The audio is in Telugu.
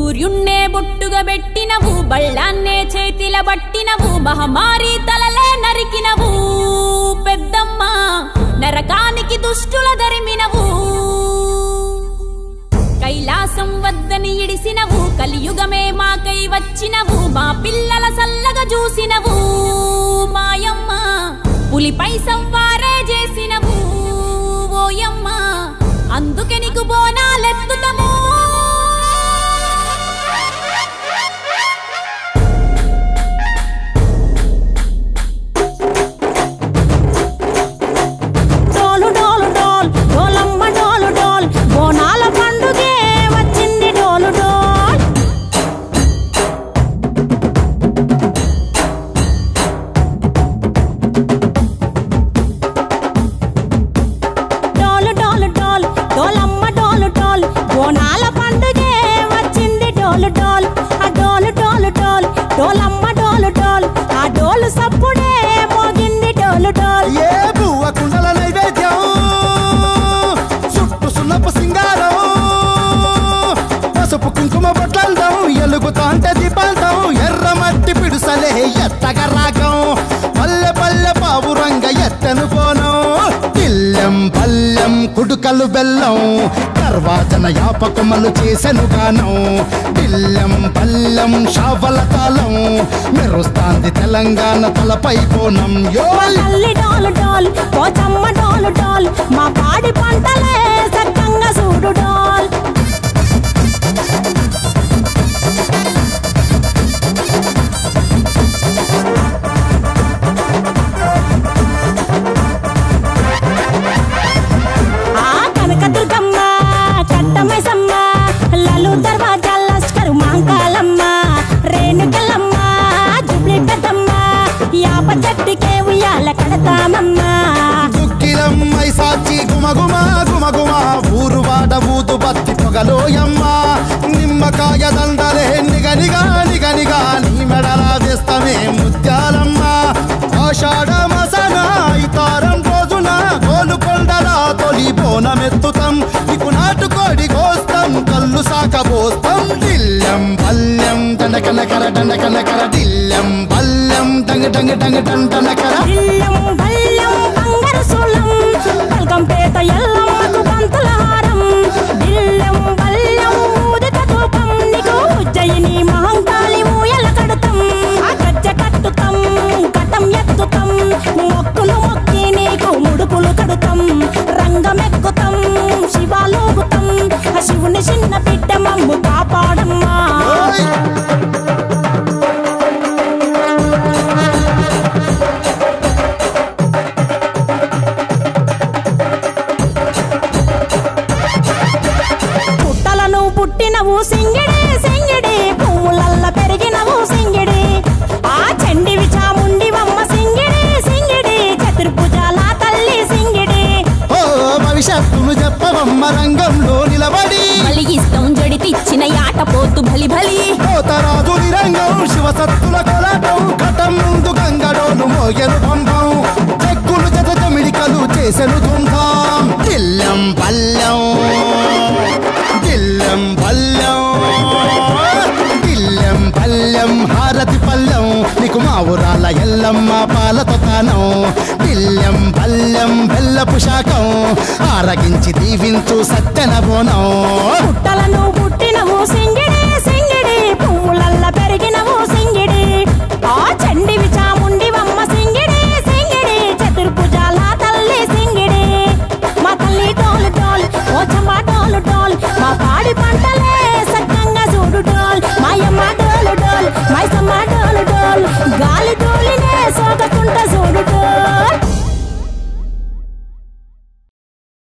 సూర్యున్నే బొట్టుగా పెట్టినవు బళ్ళాన్నే చేతిల పట్టినవు మహమారి తలలే నరికినవు పెద్దమ్మ నరకానికి దుష్టుల దరిమినవు కైలాసం వద్దని ఇడిసినవు కలియుగమే మాకై వచ్చినవు మా పిల్లల సల్లగా చూసినవు మాయమ్మ పులిపై సవ్వారే చేసినవు ఓయమ్మ అందుకే నీకు బోనాలెత్తుతము డోలు డోలు డోల్ డోలమ్మ డోలు డోల్ బోనాల పండుగే వచ్చింది డోలు డోల్ డోలు డోలు డోల్ డోలమ్మ డోలు డోల్ బోనాల పండుగే వచ్చింది డోలు డోల్ ఆ డోలు డోలు డోల్ డోలమ్మ డోలు డోల్ ఆ డోలు సప్పుడే మోగింది డోలు డోల్ ఏ బువ్వ కుండల నైవేద్యం చుట్టు సున్నపు సింగారం పసుపు కుంకుమ బొట్లందం ఎలుగుతాంటే దీపాంతం ఎర్ర మట్టి పిడుసలే ఎత్తగ రాగం పల్లె పల్లె పావురంగ ఎత్తను కోనం పిల్లెం పల్లెం కుడుకలు బెల్లం తర్వాతన యాపకమలు చేసెను గానం పిల్లెం పల్లెం షావల తాళం మెరుస్తాంది తెలంగాణ తలపై కోణం యో తల్లి డోలు డోల్ పోచమ్మ డోలు డోల్ మా పాడి పంటలే సక్కంగా చూడు డోల్ ఆ కనకదుర్గమ్మ కట్టమైసమ్మ లలు దర్వాజా లస్కరు మాంకాలమ్మ రేణుకలమ్మ జుబ్లి పెద్దమ్మ యాప చెట్టుకే ఉయ్యాల కడతామమ్మ దుక్కిలమ్మై సాచి గుమగుమ గుమగుమ ఊరు వాడ ఊదు బత్తి పొగలోయమ్మ నిమ్మకాయ దండలే నిగనిగా నిగనిగా నీ మెడల వేస్తమే ముత్యాలమ్మ ఆషాఢ మసన ఇతారం రోజున గోలుకొండల తొలి బోనమెత్తుతాం నీకు నాటుకోడి కోస్తాం కళ్ళు సాకబోస్తాం దిల్లం పల్లెం దండకనకర దండకనకర దిల్లం పల్లెం డంగ డంగ డంగ డండనకర ఇల్లం బల్లం బంగారు సూలం బల్గంపేట ఎల్లమ్మకు పంతుల హారం ఇల్లం బల్లం ఊదిత ధూపం నీకు ఉజ్జయిని మహంకాళి ఊయల కడుతాం ఆ గజ్జ కట్టుతాం కటం ఎత్తుతాం మొక్కులు మొక్కి నీకు ముడుపులు కడుతాం రంగమెక్కుతాం శివాలోగుతాం ఆ శివుని చిన్న బిడ్డ మమ్ము కాపాడమ్మా ఓయ్! పుట్టలను పుట్టినవు సింగిడి సింగిడి పువ్వులల్ల పెరిగినవు సింగిడి ఆ చండివి చాముండివమ్మ సింగిడి సింగిడి చతుర్భుజాల తల్లి సింగిడి ఓ భవిష్యత్తును చెప్పవమ్మ రంగంలో నిలబడి బలిగిస్తాం జడితిచ్చిన యాట పోతు బలి బలి పోతరాజు నిరంగం శివసత్తుల కొలాటం కటం ముందు గంగడోను మోగెను పంపం చెక్కులు జత జమిడికలు చేసెను తుంటాం దిల్లం పల్లెం దిల్లం పల్లెం దిల్లం పల్లెం హారతి పల్లెం నీకు మా ఊరాల ఎల్లమ్మ పాలతో తానం దిల్లం పల్లెం బెల్లపు శాఖం ఆరగించి దీవించు సత్యన బోనం పుట్టలను